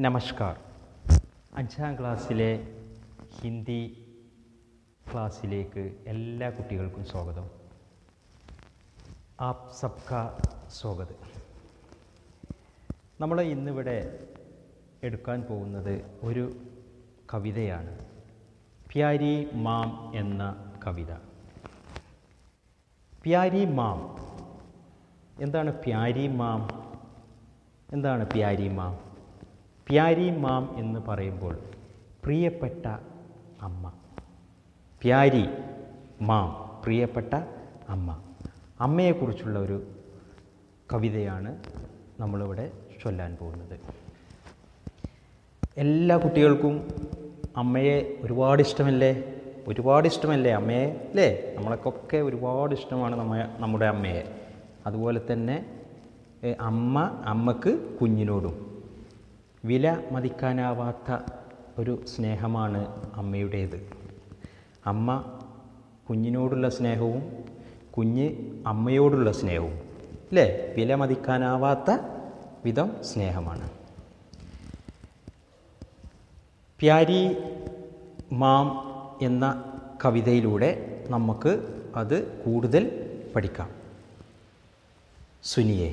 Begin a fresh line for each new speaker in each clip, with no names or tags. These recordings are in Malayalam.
നമസ്കാർ അഞ്ചാം ക്ലാസ്സിലെ ഹിന്ദി ക്ലാസ്സിലേക്ക് എല്ലാ കുട്ടികൾക്കും സ്വാഗതം ആപ് സബ്ക സ്വാഗത് നമ്മൾ ഇന്നിവിടെ എടുക്കാൻ പോകുന്നത് ഒരു കവിതയാണ് പ്യാരി മാം എന്ന കവിത പ്യാരി മാം എന്താണ് പ്യാരി മാം എന്താണ് പ്യാരി മാം പ്യാരി മാം എന്ന് പറയുമ്പോൾ പ്രിയപ്പെട്ട അമ്മ പ്യാരി മാം പ്രിയപ്പെട്ട അമ്മ അമ്മയെക്കുറിച്ചുള്ള ഒരു കവിതയാണ് നമ്മളിവിടെ ചൊല്ലാൻ പോകുന്നത് എല്ലാ കുട്ടികൾക്കും അമ്മയെ ഒരുപാട് ഇഷ്ടമല്ലേ ഒരുപാട് ഇഷ്ടമല്ലേ അമ്മയെ അല്ലേ നമ്മളൊക്കെ ഒരുപാട് ഇഷ്ടമാണ് നമ്മ നമ്മുടെ അമ്മയെ അതുപോലെ തന്നെ ഏ, അമ്മ അമ്മക്ക് കുഞ്ഞിനോടും വില മതിക്കാനാവാത്ത ഒരു സ്നേഹമാണ് അമ്മയുടേത് അമ്മ കുഞ്ഞിനോടുള്ള സ്നേഹവും കുഞ്ഞ് അമ്മയോടുള്ള സ്നേഹവും അല്ലേ വില മതിക്കാനാവാത്ത വിധം സ്നേഹമാണ് പ്യാരി മാം എന്ന കവിതയിലൂടെ നമുക്ക് അത് കൂടുതൽ പഠിക്കാം സുനിയെ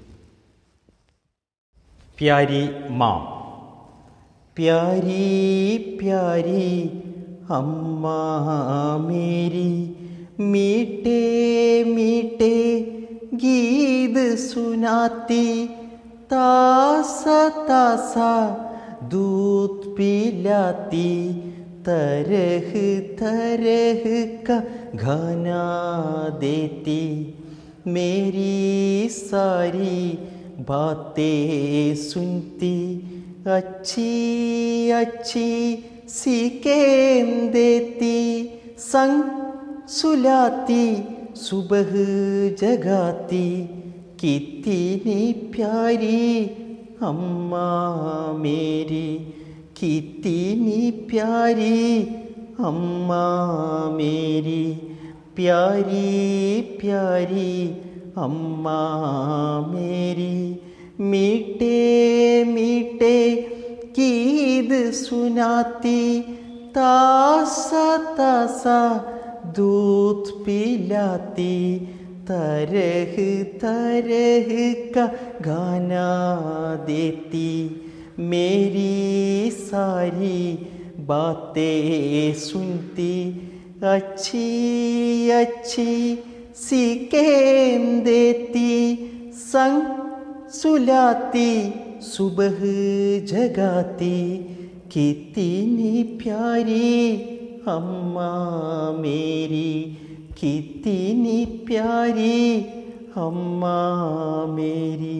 प्यारी माँ प्यारी प्यारी अम्मा मेरी मीठे मीठे गीत सुनाती तासा तासा दूध पिलाती तरह तरह का गाना देती मेरी सारी बातें सुनती अच्छी अच्छी सीखें देती संग सुलाती सुबह जगाती कितनी प्यारी अम्मा मेरी कितनी प्यारी अम्मा मेरी प्यारी प्यारी अम्मा मेरी मीठे मीठे गीत सुनाती तासा तासा दूध पिलाती तरह तरह का गाना देती मेरी सारी बातें सुनती अच्छी अच्छी सीखें देती संग सुलाती सुबह जगाती कितनी प्यारी अम्मा मेरी कितनी प्यारी अम्मा मेरी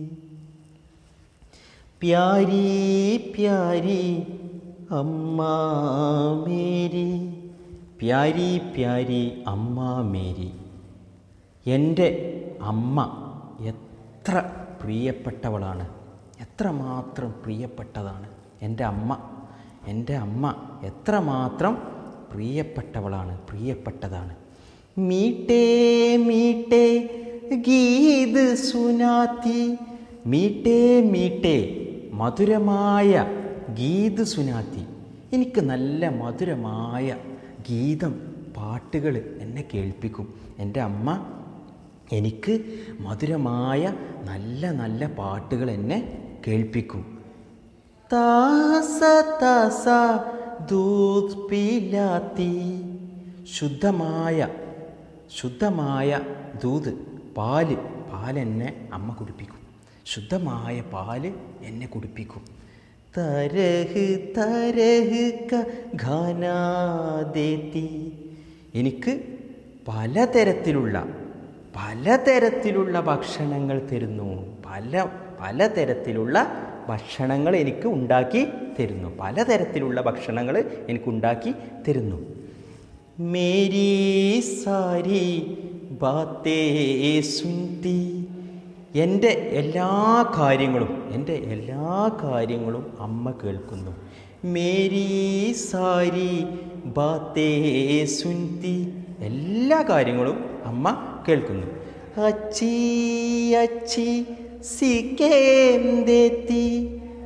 प्यारी प्यारी अम्मा मेरी പ്യാരി പ്യാരി അമ്മ മേരി എൻ്റെ അമ്മ എത്ര പ്രിയപ്പെട്ടവളാണ് എത്രമാത്രം പ്രിയപ്പെട്ടതാണ് എൻ്റെ അമ്മ എൻ്റെ അമ്മ എത്രമാത്രം പ്രിയപ്പെട്ടവളാണ് പ്രിയപ്പെട്ടതാണ് മീട്ടേ മീട്ടേ ഗീത് സുനാത്തി മീട്ടേ മീട്ടേ മധുരമായ ഗീത് സുനാത്തി എനിക്ക് നല്ല മധുരമായ ഗീതം പാട്ടുകൾ എന്നെ കേൾപ്പിക്കും എൻ്റെ അമ്മ എനിക്ക് മധുരമായ നല്ല നല്ല പാട്ടുകൾ എന്നെ കേൾപ്പിക്കും താസ താസ ദൂത് പിലാത്തി ശുദ്ധമായ ശുദ്ധമായ ദൂത് പാല് പാലെന്നെ അമ്മ കുടിപ്പിക്കും ശുദ്ധമായ പാല് എന്നെ കുടിപ്പിക്കും തരഹ് തരഹ് ക ഖാനാ ദേത്തി എനിക്ക് പലതരത്തിലുള്ള പലതരത്തിലുള്ള ഭക്ഷണങ്ങൾ തരുന്നു പല പലതരത്തിലുള്ള ഭക്ഷണങ്ങൾ എനിക്ക് ഉണ്ടാക്കി തരുന്നു പലതരത്തിലുള്ള ഭക്ഷണങ്ങൾ എനിക്ക് ഉണ്ടാക്കി തരുന്നു മേരി സാരി ബാത്തേ സുൻതി എൻ്റെ എല്ലാ കാര്യങ്ങളും എൻ്റെ എല്ലാ കാര്യങ്ങളും അമ്മ കേൾക്കുന്നു മേരി സാരി ബാത്തേ സുൻതി എല്ലാ കാര്യങ്ങളും അമ്മ കേൾക്കുന്നു അച്ചി അച്ചി സിക്കേം ദേത്തി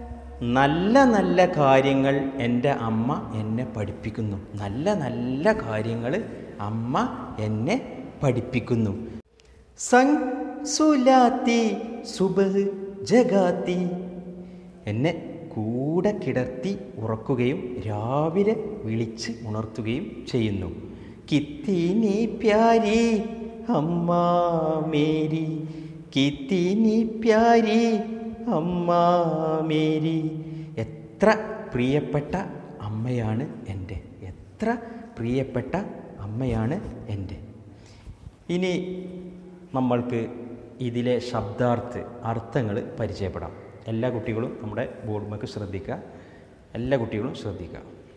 നല്ല നല്ല കാര്യങ്ങൾ എൻ്റെ അമ്മ എന്നെ പഠിപ്പിക്കുന്നു നല്ല നല്ല കാര്യങ്ങൾ അമ്മ എന്നെ പഠിപ്പിക്കുന്നു സങ് സുലാത്തി സുബഹ് ജഗാത്തി എന്നെ കൂടെ കിടത്തി ഉറക്കുകയും രാവിലെ വിളിച്ച് ഉണർത്തുകയും ചെയ്യുന്നു കിത്തിനി പ്യാരി അമ്മ മേരി കിത്തിനി പ്യാരി അമ്മ മേരി എത്ര പ്രിയപ്പെട്ട അമ്മയാണ് എൻ്റെ എത്ര പ്രിയപ്പെട്ട അമ്മയാണ് എൻ്റെ ഇനി നമ്മൾക്ക് ഇതിലെ ശബ്ദാർത്ഥ അർത്ഥങ്ങൾ പരിചയപ്പെടാം എല്ലാ കുട്ടികളും നമ്മുടെ ബോർഡ്മക്ക് ശ്രദ്ധിക്കുക എല്ലാ കുട്ടികളും ശ്രദ്ധിക്കുക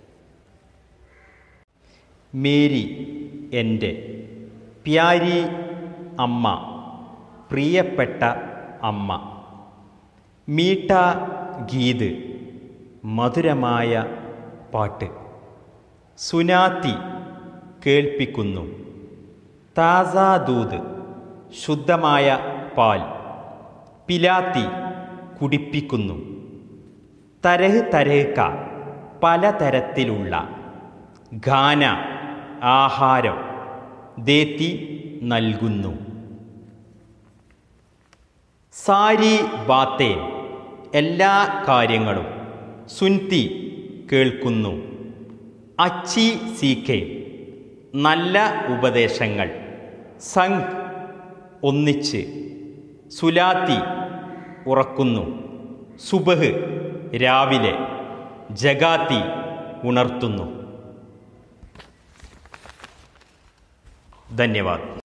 മേരി എൻ്റെ പ്യാരി അമ്മ പ്രിയപ്പെട്ട അമ്മ മീട്ട ഗീത് മധുരമായ പാട്ട് സുനാത്തി കേൾപ്പിക്കുന്നു താസാ ദൂത് ശുദ്ധമായ പാൽ പിലാത്തി കുടിപ്പിക്കുന്നു തരഹ് തരഹ്ക പലതരത്തിലുള്ള ഖാന ആഹാരം ദേത്തി നൽകുന്നു സാരി ബാത്തേൻ എല്ലാ കാര്യങ്ങളും സുൻതി കേൾക്കുന്നു അച്ചി സീക്കെ നല്ല ഉപദേശങ്ങൾ സംഘ് ഒന്നിച്ച് സുലാത്തി ഉറക്കുന്നു സുബഹ് രാവിലെ ജഗാത്തി ഉണർത്തുന്നു ധന്യവാദ്